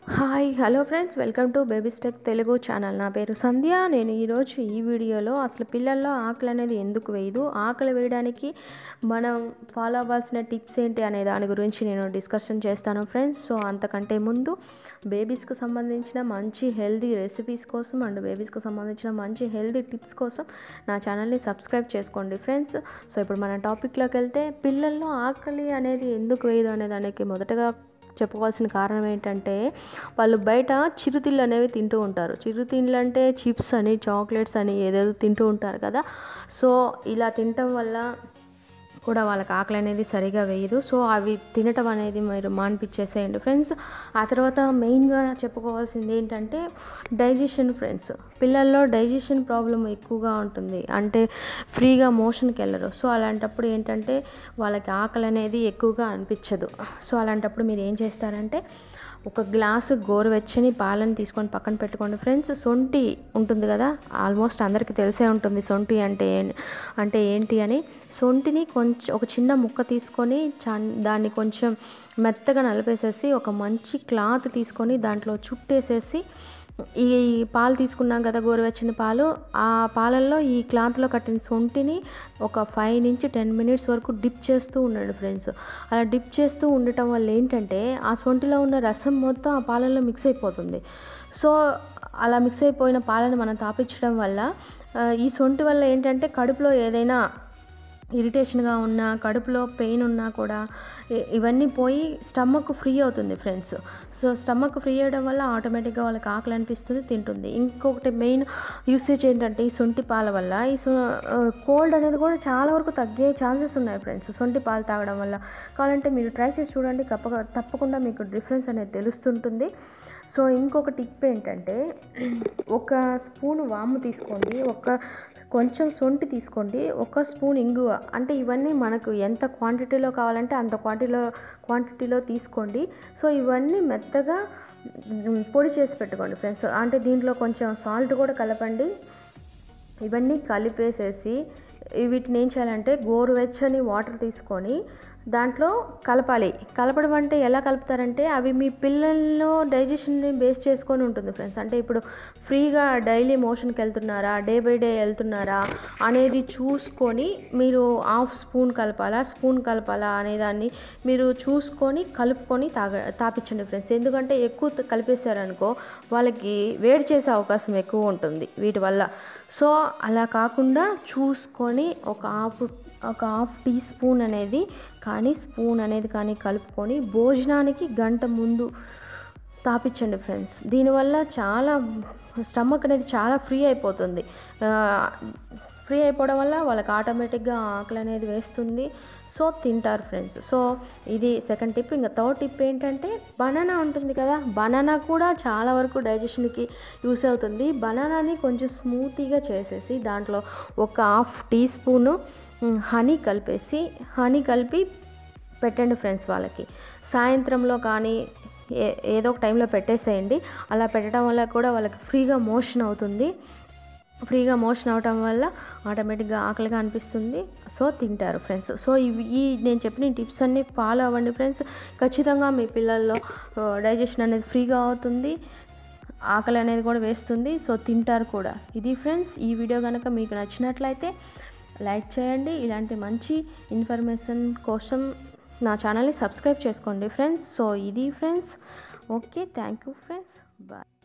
hi hello friends welcome to babies tech Telugu channel నా పేరు సంధ్య నేను ఈరోజు ఈ వీడియోలో అసలు పిల్లల్లో ఆకలి అనేది ఎందుకు వేయదు ఆకలి వేయడానికి మనం ఫాలో అవ్వాల్సిన టిప్స్ ఏంటి అనే దాని గురించి నేను డిస్కషన్ చేస్తాను ఫ్రెండ్స్ సో అంతకంటే ముందు బేబీస్కి సంబంధించిన మంచి హెల్తీ రెసిపీస్ కోసం అండ్ బేబీస్కి సంబంధించిన మంచి హెల్తీ టిప్స్ కోసం నా ఛానల్ని సబ్స్క్రైబ్ చేసుకోండి ఫ్రెండ్స్ సో ఇప్పుడు మన టాపిక్లోకి వెళ్తే పిల్లల్లో ఆకలి అనేది ఎందుకు వేయదు అనే దానికి మొదటగా చెప్పుకోవాల్సిన కారణం ఏంటంటే వాళ్ళు బయట చిరుతిళ్ళు అనేవి తింటూ ఉంటారు చిరుతిళ్ళు అంటే చిప్స్ అని చాక్లెట్స్ అని ఏదేదో తింటూ ఉంటారు కదా సో ఇలా తినటం వల్ల కూడా వాళ్ళకి ఆకలి అనేది సరిగా వేయదు సో అవి తినటం అనేది మీరు మానిపించేసేయండి ఫ్రెండ్స్ ఆ తర్వాత మెయిన్గా చెప్పుకోవాల్సింది ఏంటంటే డైజెషన్ ఫ్రెండ్స్ పిల్లల్లో డైజెషన్ ప్రాబ్లం ఎక్కువగా ఉంటుంది అంటే ఫ్రీగా మోషన్కి వెళ్ళరు సో అలాంటప్పుడు ఏంటంటే వాళ్ళకి ఆకలి అనేది ఎక్కువగా అనిపించదు సో అలాంటప్పుడు మీరు ఏం చేస్తారంటే ఒక గ్లాసు గోరువెచ్చని పాలను తీసుకొని పక్కన పెట్టుకోండి ఫ్రెండ్స్ సొంటి ఉంటుంది కదా ఆల్మోస్ట్ అందరికీ తెలిసే ఉంటుంది సొంటి అంటే ఏం- అంటే ఏంటి అని సొంటిని కొంచెం ఒక చిన్న ముక్క తీసుకొని చన్ దాన్ని కొంచెం మెత్తగా నలిపేసేసి ఒక మంచి క్లాత్ తీసుకొని దాంట్లో చుట్టేసేసి ఈ పాలు తీసుకున్నాం కదా గోరువెచ్చని పాలు ఆ పాలల్లో ఈ క్లాత్లో కట్టిన సొంటిని ఒక ఫైవ్ నుంచి టెన్ మినిట్స్ వరకు డిప్ చేస్తూ ఉండండి ఫ్రెండ్స్ అలా డిప్ చేస్తూ ఉండటం వల్ల ఏంటంటే ఆ సొంటిలో ఉన్న రసం మొత్తం ఆ పాలల్లో మిక్స్ అయిపోతుంది సో అలా మిక్స్ అయిపోయిన పాలను మనం తాపించడం వల్ల ఆ, ఈ సొంటి వల్ల ఏంటంటే కడుపులో ఏదైనా ఇరిటేషన్గా ఉన్నా కడుపులో పెయిన్ ఉన్నా కూడా ఇ- ఇవన్నీ పోయి స్టమక్ ఫ్రీ అవుతుంది ఫ్రెండ్స్ సో స్టమక్ ఫ్రీ అవ్వడం వల్ల ఆటోమేటిక్గా వాళ్ళకి ఆకలి అనిపిస్తుంది తింటుంది ఇంకొకటి మెయిన్ యూసేజ్ ఏంటంటే ఈ సొంటి పాల వల్ల ఈ కోల్డ్ అనేది కూడా చాలా వరకు తగ్గే ఛాన్సెస్ ఉన్నాయి ఫ్రెండ్స్ సొంటి పాలు తాగడం వల్ల కావాలంటే మీరు ట్రై చేసి చూడండి తప్పక తప్పకుండా మీకు డిఫరెన్స్ అనేది తెలుస్తుంటుంది సో ఇంకొక టిప్ ఏంటంటే ఒక స్పూన్ వాము తీసుకోండి ఒక కొంచెం సొంటి తీసుకోండి ఒక స్పూన్ ఇంగువ అంటే ఇవన్నీ మనకు ఎంత క్వాంటిటీలో కావాలంటే అంత క్వాంటిటీలో క్వాంటిటీలో తీసుకోండి సో ఇవన్నీ మెత్తగా మ్, పొడి చేసి పెట్టుకోండి ఫ్రెండ్స్ అంటే దీంట్లో కొంచెం సాల్ట్ కూడా కలపండి ఇవన్నీ కలిపేసేసి ఈ వీటిని ఏం చేయాలంటే గోరువెచ్చని వాటర్ తీసుకొని దాంట్లో కలపాలి కలపడం అంటే ఎలా కలుపుతారంటే అవి మీ పిల్లల్లో డైజెషన్ని బేస్ చేసుకొని ఉంటుంది ఫ్రెండ్స్ అంటే ఇప్పుడు ఫ్రీగా డైలీ మోషన్కి వెళ్తున్నారా డే బై డే వెళ్తున్నారా అనేది చూసుకొని మీరు హాఫ్ స్పూన్ కలపాలా స్పూన్ కలపాలా అనేదాన్ని మీరు చూసుకొని కలుపుకొని తాగ తాపించండి ఫ్రెండ్స్ ఎందుకంటే ఎక్కువ త- కలిపేశారనుకో వాళ్ళకి వేడి చేసే అవకాశం ఎక్కువ ఉంటుంది వీటి వల్ల సో అలా కాకుండా చూసుకొని ఒక హాఫ్ ఒక హాఫ్ టీ స్పూన్ అనేది కానీ స్పూన్ అనేది కానీ కలుపుకొని భోజనానికి గంట ముందు తాపించండి ఫ్రెండ్స్ దీనివల్ల చాలా స్టమక్ అనేది చాలా ఫ్రీ అయిపోతుంది ఫ్రీ అయిపోవడం వల్ల వాళ్ళకి ఆటోమేటిక్గా ఆకలి అనేది వేస్తుంది సో తింటారు ఫ్రెండ్స్ సో ఇది సెకండ్ టిప్ ఇంకా థర్డ్ టిప్ ఏంటంటే బనానా ఉంటుంది కదా బనానా కూడా చాలా వరకు డైజెషన్కి యూస్ అవుతుంది బనానాని కొంచెం స్మూతీగా చేసేసి దాంట్లో ఒక హాఫ్ టీ స్పూను హనీ కలిపేసి హనీ కలిపి పెట్టండి ఫ్రెండ్స్ వాళ్ళకి సాయంత్రంలో కానీ ఏ ఏదో ఒక టైంలో పెట్టేసేయండి అలా పెట్టడం వల్ల కూడా వాళ్ళకి ఫ్రీగా మోషన్ అవుతుంది ఫ్రీగా మోషన్ అవటం వల్ల ఆటోమేటిక్గా ఆకలిగా అనిపిస్తుంది సో తింటారు ఫ్రెండ్స్ సో ఇవి ఈ నేను చెప్పిన టిప్స్ అన్నీ ఫాలో అవ్వండి ఫ్రెండ్స్ ఖచ్చితంగా మీ పిల్లల్లో డైజెషన్ అనేది ఫ్రీగా అవుతుంది ఆకలి అనేది కూడా వేస్తుంది సో తింటారు కూడా ఇది ఫ్రెండ్స్ ఈ వీడియో కనుక మీకు నచ్చినట్లయితే లైక్ చేయండి ఇలాంటి మంచి ఇన్ఫర్మేషన్ కోసం నా ఛానల్ని సబ్స్క్రైబ్ చేసుకోండి ఫ్రెండ్స్ సో ఇది friends okay thank you friends bye